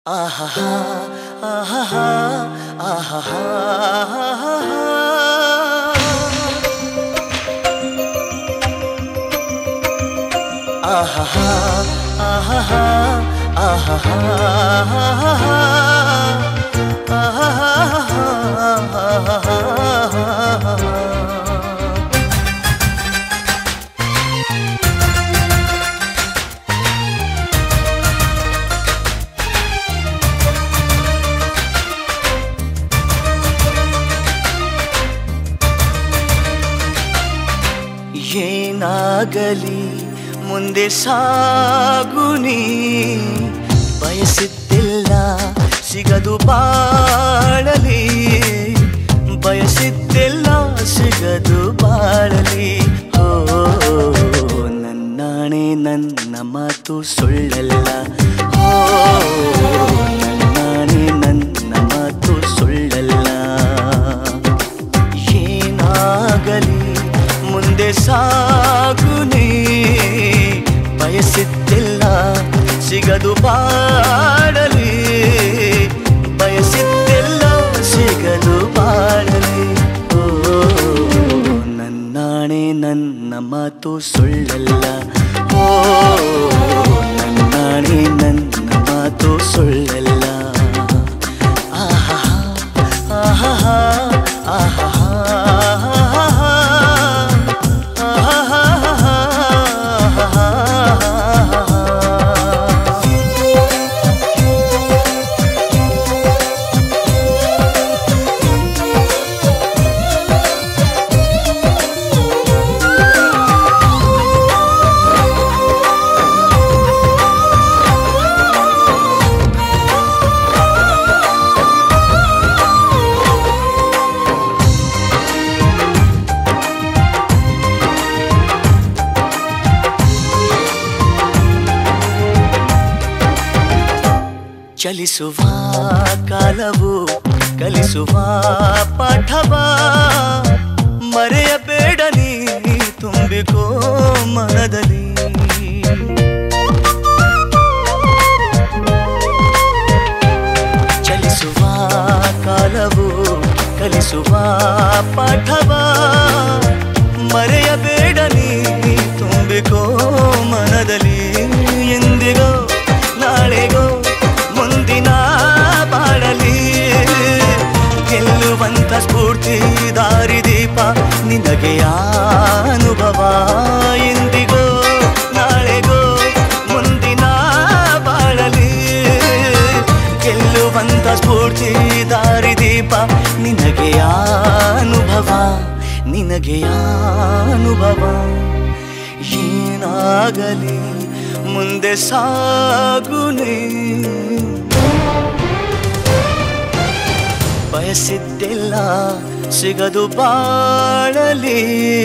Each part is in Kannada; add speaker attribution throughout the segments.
Speaker 1: ಆಹಾ ಆಹಾ ಆಹಾ ಆಹಾ ಆಹಾ ಆಹಾ ಏನಾಗಲಿ ಮುಂದೆ ಸಾಗುನಿ ಬಯಸಿದ್ದಿಲ್ಲ ಸಿಗದು ಬಾಳಲಿ ಬಯಸಿದ್ದಿಲ್ಲ ಸಿಗದು ಬಾಳಲಿ ಓ ನನ್ನಾಣೆ ನನ್ನ ಮಾತು ಸುಳ್ಳಲ್ಲ ಓ ನನ್ನಾಣೆ ನನ್ನ ಮಾತು ಸುಳ್ಳಲ್ಲ ಏನಾಗಲಿ ಮುಂದೆ ಸಾಗುನಿ ಬಯಸಿದ್ದಿಲ್ಲ ಸಿಗದು ಬಾಳಲಿ ಬಯಸಿದ್ದಿಲ್ಲ ಸಿಗದು ಬಾಳಲಿ ಓ ನನ್ನಾಣೆ ನನ್ನ ಮಾತು ಸುಳ್ಳಲ್ಲ ಓ ನನ್ನಾಣೆ ನನ್ನ ಮಾತು ಸುಳ್ಳಲ್ಲ ಆಹಾ ಆಹಾ ಆಹಾ ಚಲಿಸುವ ಕಾಲವು ಕಲಿಸುವ ಪಾಠವ ಮರೆಯಬೇಡ ನೀ ತುಂಬಿಕೋ ಮನದಲ್ಲಿ ಚಲಿಸುವ ಕಾಲವು ಕಲಿಸುವ ಪಾಠವ ಮರೆಯಬೇಡ ನೀ ತುಂಬಿಕೋ ಮನದಲ್ಲಿ ಎಂದಿಗೋ ನಾಳೆಗೋ ಮುಂದಿನ ಬಾಳಲಿ ಗೆಲ್ಲುವಂತ ಸ್ಫೂರ್ತಿ ದಾರಿದೀಪ ನಿನಗೆ ಅನುಭವ ಎಂದಿಗೋ ನಾಳೆಗೋ ಮುಂದಿನ ಬಾಳಲಿ ಗೆಲ್ಲುವಂತ ಸ್ಫೂರ್ತಿ ದಾರಿದೀಪ ನಿನಗೆ ಅನುಭವ ನಿನಗೆ ಅನುಭವ ಏನಾಗಲಿ ಮುಂದೆ ಸಾಗುನಿ ಬಯಸಿದ್ದಿಲ್ಲ ಸಿಗದು ಬಾಳಲಿ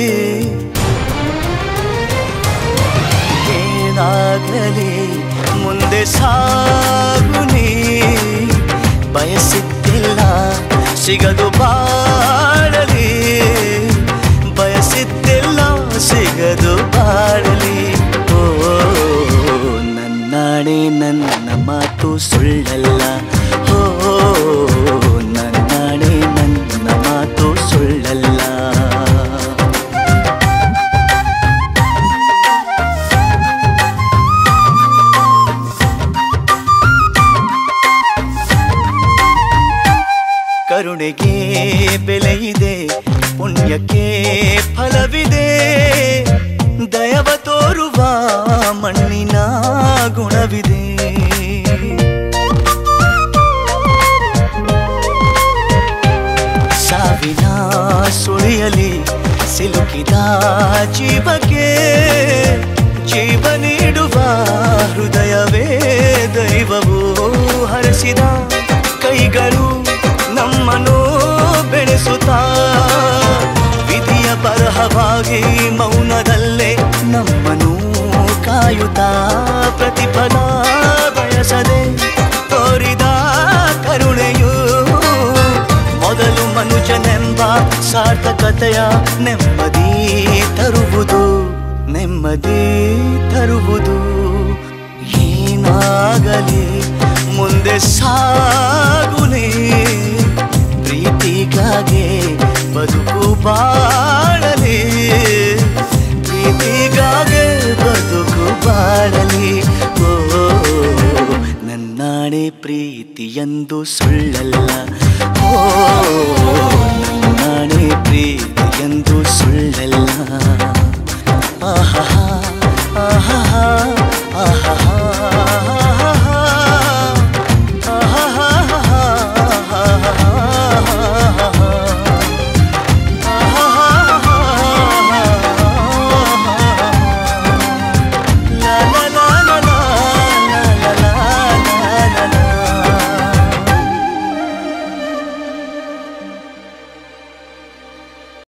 Speaker 1: ಏನಾಗಲಿ ಮುಂದೆ ಸಾಗುನಿ ಬಯಸಿದ್ದಿಲ್ಲ ಸಿಗದು ಬಾಳಲಿ ಬಯಸಿದ್ದಿಲ್ಲ ಸಿಗದು ಬಾಳಲಿ ಓ ನನ್ನಾಣೆ ನನ್ನ ಮಾತು ಸುಳ್ಳಲ್ಲ ಓ ನನ್ನಾಣೆ ನನ್ನ ಮಾತು ಸುಳ್ಳಲ್ಲ ಕರುಣೆಗೆ ಬೆಲೆ ಇದೆ ಪುಣ್ಯಕ್ಕೆ ಫಲವಿದೆ ದಯವ ತೋರುವ ಮಣ್ಣಿನ ಗುಣವಿದೆ ಸಾವಿನ ಸುಳಿಯಲಿ ಸಿಲುಕಿದ ಜೀವಕ್ಕೆ ಜೀವ ನೀಡುವ ಹೃದಯವೇ ದೈವವು ಹರಸಿದ ಕೈಗಳು ನಮ್ಮನ್ನು ಬೆಳೆಸುತ್ತಾ ವಿಧಿಯ ಬರಹವಾಗಿ ಮೌನದಲ್ಲೇ ನಮ್ಮನ್ನು ಕಾಯುತ್ತಾ ಪ್ರತಿಫಲ ಬಯಸದೆ ತೋರಿದ ಕರುಣೆಯು ಮೊದಲು ಮನುಜನೆಂಬ ಸಾರ್ಥಕತೆಯ ನೆಮ್ಮದಿ ತರುವುದು ನೆಮ್ಮದಿ ತರುವುದು ಏನಾಗಲಿ ಮುಂದೆ ಪ್ರೀತಿಯಂದು ಸುಳ್ಳಲ್ಲ ಓ ನನ್ನಾಣೆ ಪ್ರೀತಿಯಂದು ಸುಳ್ಳಲ್ಲ ಆಹಾ ಆಹಾ ಆಹಾ